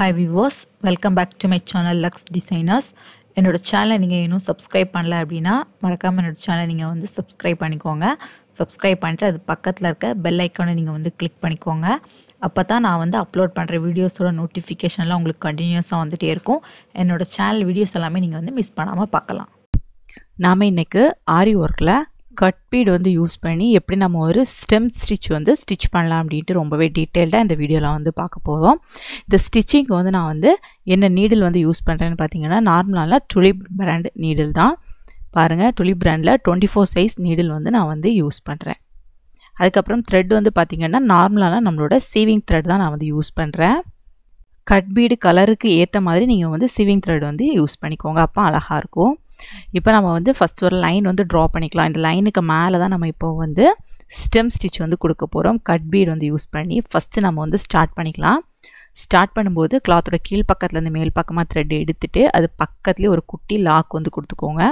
hi விவோஸ் welcome back to my channel Lux designers என்னோட சேனலை நீங்கள் இன்னும் சப்ஸ்கிரைப் பண்ணல அப்படின்னா மறக்காமல் என்னோட சேனலை நீங்கள் வந்து சப்ஸ்கிரைப் பண்ணிக்கோங்க சப்ஸ்கிரைப் பண்ணிட்டு அது பக்கத்தில் இருக்க பெல் ஐக்கானை நீங்கள் வந்து கிளிக் பண்ணிக்கோங்க அப்போ தான் நான் வந்து அப்லோட் பண்ணுற வீடியோஸோட நோட்டிஃபிகேஷன்லாம் உங்களுக்கு கண்டினியூஸாக வந்துகிட்டே இருக்கும் என்னோட சேனல் வீடியோஸ் எல்லாமே நீங்கள் வந்து மிஸ் பண்ணாமல் பார்க்கலாம் நாம் இன்றைக்கு ஆரி ஒர்க்கில் கட் பீட் வந்து யூஸ் பண்ணி எப்படி நம்ம ஒரு ஸ்டெம் ஸ்டிச் வந்து ஸ்டிச் பண்ணலாம் அப்படின்ட்டு ரொம்பவே டீட்டெயில்டாக இந்த வீடியோவில் வந்து பார்க்க போகிறோம் இந்த ஸ்டிச்சிங்க்கு வந்து நான் வந்து என்ன நீடில் வந்து யூஸ் பண்ணுறேன்னு பார்த்தீங்கன்னா நார்மலான டுலிப் பிராண்ட் நீடில் தான் பாருங்கள் டுலிப் பிராண்டில் டுவெண்ட்டி ஃபோர் சைஸ் நீடில் வந்து நான் வந்து யூஸ் பண்ணுறேன் அதுக்கப்புறம் த்ரெட் வந்து பார்த்திங்கன்னா நார்மலான நம்மளோட சீவிங் த்ரெட் தான் நான் வந்து யூஸ் பண்ணுறேன் கட் பீடு கலருக்கு ஏற்ற மாதிரி நீங்கள் வந்து சிவிங் த்ரெட் வந்து யூஸ் பண்ணிக்கோங்க அப்போ அழகாக இருக்கும் இப்போ நம்ம வந்து ஃபஸ்ட் ஒரு லைன் வந்து ட்ரா பண்ணிக்கலாம் இந்த லைனுக்கு மேலே தான் நம்ம இப்போ வந்து ஸ்டெம் ஸ்டிச் வந்து கொடுக்க போகிறோம் கட் பீடு வந்து யூஸ் பண்ணி ஃபஸ்ட்டு நம்ம வந்து ஸ்டார்ட் பண்ணிக்கலாம் ஸ்டார்ட் பண்ணும்போது கிளாத்தோட கீழ் பக்கத்துலேருந்து மேல் பக்கமாக த்ரெட் எடுத்துகிட்டு அது பக்கத்துலேயே ஒரு குட்டி லாக் வந்து கொடுத்துக்கோங்க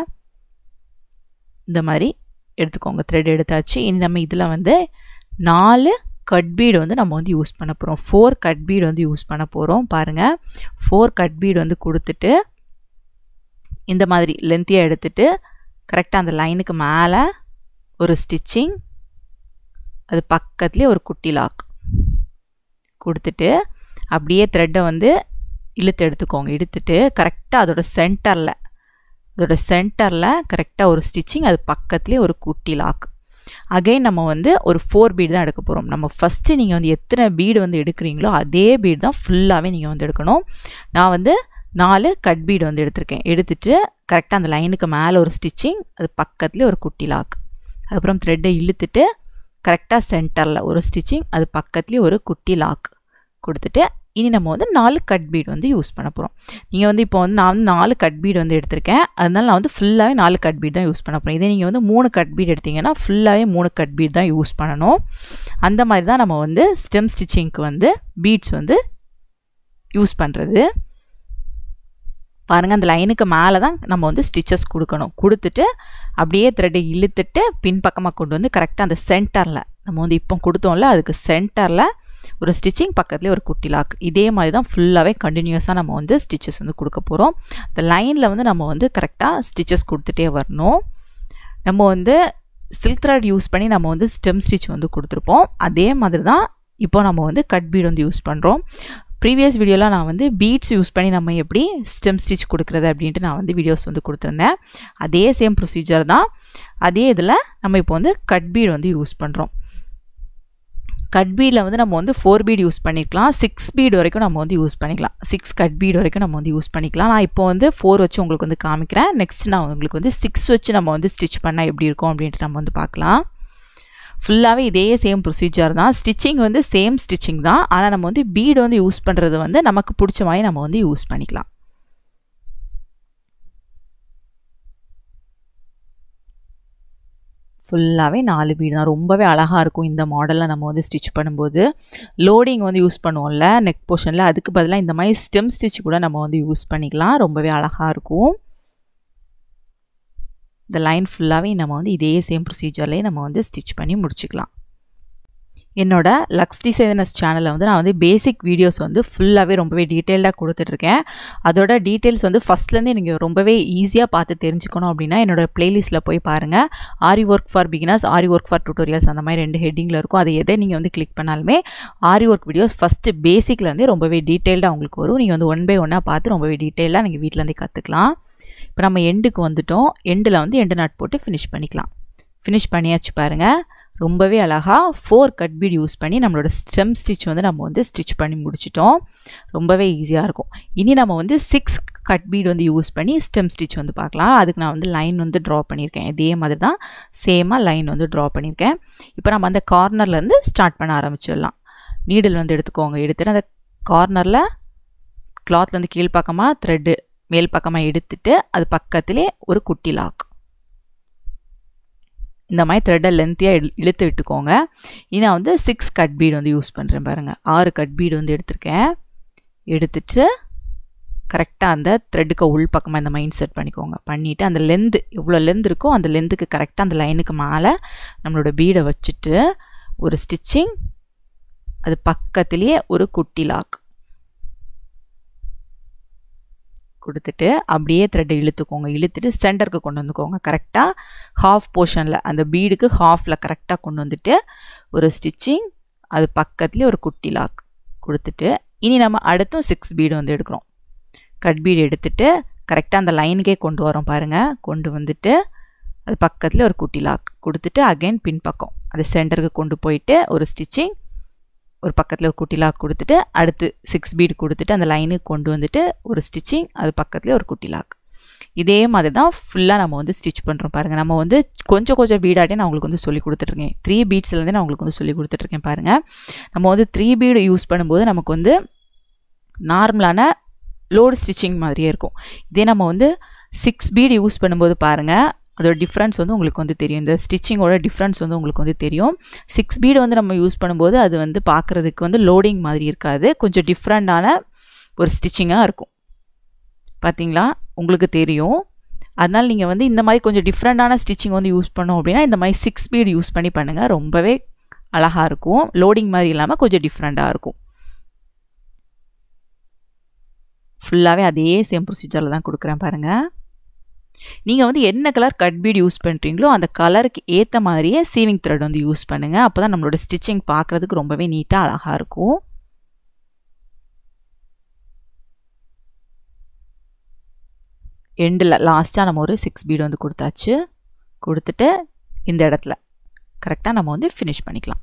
இந்த மாதிரி எடுத்துக்கோங்க த்ரெட் எடுத்தாச்சு இனி நம்ம இதில் வந்து நாலு கட் பீடு வந்து நம்ம வந்து யூஸ் பண்ண போகிறோம் ஃபோர் கட் பீடு வந்து யூஸ் பண்ண போகிறோம் பாருங்கள் ஃபோர் கட் பீடு வந்து கொடுத்துட்டு இந்த மாதிரி லென்த்தியாக எடுத்துட்டு கரெக்டாக அந்த லைனுக்கு மேலே ஒரு ஸ்டிச்சிங் அது பக்கத்துலேயே ஒரு குட்டி லாக் கொடுத்துட்டு அப்படியே த்ரெட்டை வந்து இழுத்து எடுத்துக்கோங்க எடுத்துட்டு கரெக்டாக அதோட சென்டரில் அதோட சென்டரில் கரெக்டாக ஒரு ஸ்டிச்சிங் அது பக்கத்துலேயே ஒரு குட்டி லாக் அகைன் நம்ம வந்து ஒரு ஃபோர் பீடு தான் எடுக்க போகிறோம் நம்ம ஃபஸ்ட்டு நீங்கள் வந்து எத்தனை பீடு வந்து எடுக்கிறீங்களோ அதே பீடு தான் ஃபுல்லாகவே நீங்கள் வந்து எடுக்கணும் நான் வந்து நாலு கட் பீடு வந்து எடுத்திருக்கேன் எடுத்துட்டு கரெக்டாக அந்த லைனுக்கு மேலே ஒரு ஸ்டிச்சிங் அது பக்கத்துலேயே ஒரு குட்டி லாக் அதுக்கப்புறம் த்ரெட்டை இழுத்துட்டு கரெக்டாக சென்டரில் ஒரு ஸ்டிச்சிங் அது பக்கத்துலேயே ஒரு குட்டி லாக் கொடுத்துட்டு இனி நம்ம வந்து நாலு கட் பீடு வந்து யூஸ் பண்ண போகிறோம் நீங்கள் வந்து இப்போ வந்து நான் வந்து நாலு கட் பீடு வந்து எடுத்திருக்கேன் அதனால நான் வந்து ஃபுல்லாகவே நாலு கட் பீட் தான் யூஸ் பண்ண போகிறேன் இதே நீங்கள் வந்து மூணு கட் பீட் எடுத்தீங்கன்னா ஃபுல்லாகவே மூணு கட் பீட் தான் யூஸ் பண்ணணும் அந்த மாதிரி தான் நம்ம வந்து ஸ்டெம் ஸ்டிச்சிங்க்கு வந்து பீட்ஸ் வந்து யூஸ் பண்ணுறது பாருங்கள் அந்த லைனுக்கு மேலே தான் நம்ம வந்து ஸ்டிச்சஸ் கொடுக்கணும் கொடுத்துட்டு அப்படியே த்ரெட்டை இழுத்துட்டு பின்பக்கமாக கொண்டு வந்து கரெக்டாக அந்த சென்டரில் நம்ம வந்து இப்போ கொடுத்தோம்ல அதுக்கு சென்டரில் ஒரு ஸ்டிச்சிங் பக்கத்துலேயே ஒரு குட்டி லாக் இதே மாதிரி தான் ஃபுல்லாகவே கண்டினியூஸாக நம்ம வந்து ஸ்டிச்சஸ் வந்து கொடுக்க போகிறோம் இந்த லைனில் வந்து நம்ம வந்து கரெக்டாக ஸ்டிச்சஸ் கொடுத்துட்டே வரணும் நம்ம வந்து சில்க் த்ரெட் யூஸ் பண்ணி நம்ம வந்து ஸ்டெம் ஸ்டிச் வந்து கொடுத்துருப்போம் அதே மாதிரி தான் இப்போ நம்ம வந்து கட் பீட் வந்து யூஸ் பண்ணுறோம் ப்ரீவியஸ் வீடியோவில் நான் வந்து பீட்ஸ் யூஸ் பண்ணி நம்ம எப்படி ஸ்டெம் ஸ்டிச் கொடுக்குறது அப்படின்ட்டு நான் வந்து வீடியோஸ் வந்து கொடுத்துருந்தேன் அதே சேம் ப்ரொசீஜர் தான் அதே இதில் நம்ம இப்போ வந்து கட் பீட் வந்து யூஸ் பண்ணுறோம் கட் பீடில் வந்து நம்ம வந்து ஃபோர் பீட் யூஸ் பண்ணிக்கலாம் சிக்ஸ் பீட் வரைக்கும் நம்ம வந்து யூஸ் பண்ணிக்கலாம் சிக்ஸ் கட் பீட் வரைக்கும் நம்ம வந்து யூஸ் பண்ணிக்கலாம் நான் இப்போ வந்து ஃபோர் வச்சு உங்களுக்கு வந்து காமிக்கிறேன் நெக்ஸ்ட் நான் உங்களுக்கு வந்து சிக்ஸ் வச்சு நம்ம வந்து ஸ்டிச் பண்ணால் எப்படி இருக்கும் அப்படின்ட்டு நம்ம வந்து பார்க்கலாம் ஃபுல்லாகவே இதே சேம் ப்ரொசீஜர் தான் ஸ்டிச்சிங் வந்து சேம் ஸ்டிச்சிங் தான் ஆனால் நம்ம வந்து பீடு வந்து யூஸ் பண்ணுறது வந்து நமக்கு பிடிச்ச மாதிரி நம்ம வந்து யூஸ் பண்ணிக்கலாம் ஃபுல்லாகவே நாலு பீடு தான் ரொம்பவே அழகாக இருக்கும் இந்த மாடலில் நம்ம வந்து ஸ்டிச் பண்ணும்போது லோடிங் வந்து யூஸ் பண்ணுவோம்ல நெக் போர்ஷனில் அதுக்கு பதிலாக இந்த மாதிரி ஸ்டெம் ஸ்டிச் கூட நம்ம வந்து யூஸ் பண்ணிக்கலாம் ரொம்பவே அழகாக இருக்கும் இந்த லைன் ஃபுல்லாகவே நம்ம வந்து இதே சேம் ப்ரொசீஜர்லேயே நம்ம வந்து ஸ்டிச் பண்ணி முடிச்சுக்கலாம் என்னோட லக்ஸ் டிசைனர்ஸ் சேனலில் வந்து நான் வந்து பேசிக் வீடியோஸ் வந்து ஃபுல்லாகவே ரொம்பவே டீட்டெயில்டாக கொடுத்துட்ருக்கேன் அதோட டீட்டெயில்ஸ் வந்து ஃபஸ்ட்லேருந்தே நீங்கள் ரொம்பவே ஈஸியாக பார்த்து தெரிஞ்சுக்கணும் அப்படின்னா என்னோட ப்ளேலிஸ்ட்டில் போய் பாருங்கள் aari work for beginners aari work for tutorials அந்த மாதிரி ரெண்டு ஹெட்டிங்கில் இருக்கும் அதை எதை நீங்கள் வந்து கிளிக் பண்ணாலுமே ஆரி ஒர்க் வீடியோஸ் ஃபஸ்ட்டு பேசிக்லேருந்தே ரொம்பவே டீட்டெயில்டாக உங்களுக்கு வரும் நீங்கள் வந்து ஒன் பை ஒன்னாக பார்த்து ரொம்பவே டீட்டெயிலாக நீங்கள் வீட்டிலேருந்தே கற்றுக்கலாம் இப்போ நம்ம எண்டுக்கு வந்துட்டோம் எண்டில் வந்து எண்டு நாட் போட்டு ஃபினிஷ் பண்ணிக்கலாம் ஃபினிஷ் பண்ணியாச்சு பாருங்கள் ரொம்பவே அழகாக ஃபோர் கட் பீட் யூஸ் பண்ணி நம்மளோட ஸ்டெம் ஸ்டிச் வந்து நம்ம வந்து ஸ்டிச் பண்ணி முடிச்சிட்டோம் ரொம்பவே ஈஸியாக இருக்கும் இனி நம்ம வந்து சிக்ஸ் கட் பீட் வந்து யூஸ் பண்ணி ஸ்டெம் ஸ்டிச் வந்து பார்க்கலாம் அதுக்கு நான் வந்து லைன் வந்து ட்ரா பண்ணியிருக்கேன் இதே மாதிரி தான் சேமாக லைன் வந்து ட்ரா பண்ணியிருக்கேன் இப்போ நம்ம அந்த கார்னர்லேருந்து ஸ்டார்ட் பண்ண ஆரம்பிச்சிடலாம் நீடில் வந்து எடுத்துக்கோங்க எடுத்துகிட்டு அந்த கார்னரில் கிளாத்லேருந்து கீழ்ப்பக்கமாக த்ரெட்டு மேல் பக்கமாக எடுத்துட்டு அது பக்கத்திலே ஒரு குட்டி லாக் இந்த மாதிரி த்ரெட்டை லென்த்தியாக இழுத்து விட்டுக்கோங்க இதை வந்து சிக்ஸ் கட் பீடு வந்து யூஸ் பண்ணுறேன் பாருங்கள் ஆறு கட் பீடு வந்து எடுத்திருக்கேன் எடுத்துட்டு கரெக்டாக அந்த த்ரெட்டுக்கு உள் பக்கமாக இந்த மைண்ட் செட் பண்ணிக்கோங்க பண்ணிவிட்டு அந்த லென்த்து எவ்வளோ லென்த் இருக்கோ அந்த லென்த்துக்கு கரெக்டாக அந்த லைனுக்கு மேலே நம்மளோட பீடை வச்சுட்டு ஒரு ஸ்டிச்சிங் அது பக்கத்துலேயே ஒரு குட்டி லாக் கொடுத்துட்டு அப்படியே த்ரெட்டை இழுத்துக்கோங்க இழுத்துட்டு சென்டருக்கு கொண்டு வந்துக்கோங்க கரெக்டாக ஹாஃப் போர்ஷனில் அந்த பீடுக்கு ஹாஃபில் கரெக்டாக கொண்டு வந்துட்டு ஒரு ஸ்டிச்சிங் அது பக்கத்துலேயே ஒரு குட்டி லாக் கொடுத்துட்டு இனி நம்ம அடுத்தும் சிக்ஸ் பீடு வந்து எடுக்கிறோம் கட் பீடு எடுத்துட்டு கரெக்டாக அந்த லைனுக்கே கொண்டு வரோம் பாருங்கள் கொண்டு வந்துட்டு அது பக்கத்தில் ஒரு குட்டி லாக் கொடுத்துட்டு அகைன் பின்பக்கம் அது சென்டருக்கு கொண்டு போயிட்டு ஒரு ஸ்டிச்சிங் ஒரு பக்கத்தில் ஒரு குட்டி லாக் கொடுத்துட்டு அடுத்து சிக்ஸ் பீடு கொடுத்துட்டு அந்த லைனுக்கு கொண்டு வந்துட்டு ஒரு ஸ்டிச்சிங் அது பக்கத்துலேயே ஒரு குட்டி லாக் இதே மாதிரி தான் ஃபுல்லாக நம்ம வந்து ஸ்டிச் பண்ணுறோம் பாருங்கள் நம்ம வந்து கொஞ்சம் கொஞ்சம் பீடாட்டே நான் உங்களுக்கு வந்து சொல்லி கொடுத்துட்ருக்கேன் த்ரீ பீட்ஸ்லேருந்தே நான் உங்களுக்கு வந்து சொல்லி கொடுத்துட்ருக்கேன் பாருங்கள் நம்ம வந்து த்ரீ பீடு யூஸ் பண்ணும்போது நமக்கு வந்து நார்மலான லோடு ஸ்டிச்சிங் மாதிரியே இருக்கும் இதே நம்ம வந்து சிக்ஸ் பீடு யூஸ் பண்ணும்போது பாருங்கள் அதோட டிஃப்ரென்ஸ் வந்து உங்களுக்கு வந்து தெரியும் இந்த ஸ்டிச்சிங்கோட டிஃப்ரென்ஸ் வந்து உங்களுக்கு வந்து தெரியும் சிக்ஸ் பீடு வந்து நம்ம யூஸ் பண்ணும்போது அது வந்து பார்க்குறதுக்கு வந்து லோடிங் மாதிரி இருக்காது கொஞ்சம் டிஃப்ரெண்ட்டான ஒரு ஸ்டிச்சிங்காக இருக்கும் பார்த்தீங்களா உங்களுக்கு தெரியும் அதனால் நீங்கள் வந்து இந்த மாதிரி கொஞ்சம் டிஃப்ரெண்ட்டான ஸ்டிச்சிங் வந்து யூஸ் பண்ணோம் அப்படின்னா இந்த மாதிரி சிக்ஸ் பீடு யூஸ் பண்ணி பண்ணுங்கள் ரொம்பவே அழகாக இருக்கும் லோடிங் மாதிரி இல்லாமல் கொஞ்சம் டிஃப்ரெண்ட்டாக இருக்கும் ஃபுல்லாகவே அதே சேம் ப்ரொசீஜரில் தான் கொடுக்குறேன் பாருங்கள் நீங்கள் வந்து என்ன கலர் கட் பீட் யூஸ் பண்ணுறீங்களோ அந்த கலருக்கு ஏற்ற மாதிரியே சீவிங் த்ரெட் வந்து யூஸ் பண்ணுங்கள் அப்போ தான் நம்மளோட ஸ்டிச்சிங் பார்க்குறதுக்கு ரொம்பவே நீட்டாக அழகாக இருக்கும் எண்டில் லாஸ்ட்டாக நம்ம ஒரு சிக்ஸ் பீடு வந்து கொடுத்தாச்சு கொடுத்துட்டு இந்த இடத்துல கரெக்டாக நம்ம வந்து ஃபினிஷ் பண்ணிக்கலாம்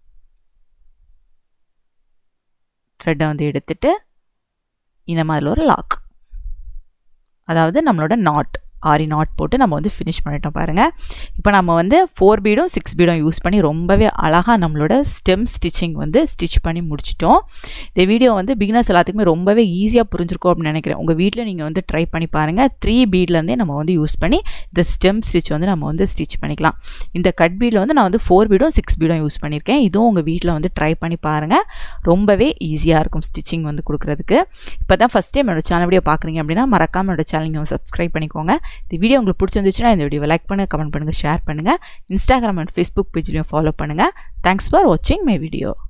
த்ரெட்டை வந்து எடுத்துட்டு இந்த மாதிரி ஒரு லாக் அதாவது நம்மளோட நாட் ஆரி நாட் போட்டு நம்ம வந்து ஃபினிஷ் பண்ணிட்டோம் பாருங்கள் இப்போ நம்ம வந்து ஃபோர் பீடும் சிக்ஸ் பீடும் யூஸ் பண்ணி ரொம்பவே அழகாக நம்மளோட ஸ்டெம் ஸ்டிச்சிங் வந்து ஸ்டிச் பண்ணி முடிச்சிட்டோம் இந்த வீடியோ வந்து பிகினர்ஸ் எல்லாத்துக்குமே ரொம்பவே ஈஸியாக புரிஞ்சிருக்கும் அப்படின்னு நினைக்கிறேன் உங்கள் வீட்டில் நீங்கள் வந்து ட்ரை பண்ணி பாருங்கள் த்ரீ பீட்லேருந்தே நம்ம வந்து யூஸ் பண்ணி இந்த ஸ்டெம் ஸ்டிச் வந்து நம்ம வந்து ஸ்டிச் பண்ணிக்கலாம் இந்த கட் பீடில் வந்து நான் வந்து ஃபோர் பீடும் சிக்ஸ் பீடும் யூஸ் பண்ணியிருக்கேன் இதுவும் உங்கள் வீட்டில் வந்து ட்ரை பண்ணி பாருங்கள் ரொம்பவே ஈஸியாக இருக்கும் ஸ்டிச்சிங் வந்து கொடுக்குறதுக்கு இப்போ தான் ஃபஸ்ட் டைம் என்னோட சேனல் வீடியோ பார்க்குறீங்க அப்படின்னா மறக்காமல் என்னோட சேனல் நீங்கள் சப்ஸ்கிரைப் பண்ணிக்கோங்க இந்த வீடியோ உங்களுக்கு பிடிச்சிருந்துச்சுன்னா இந்த வீடியோ லைக் பண்ணுங்கள் கமெண்ட் பண்ணுங்கள் ஷேர் பண்ணுங்கள் இன்ஸ்டாகிராம் அண்ட் ஃபேஸ்புக் பேஜ்லையும் ஃபாலோ பண்ணுங்கள் தேங்க்ஸ் ஃபார் வாட்சிங் மை வீடியோ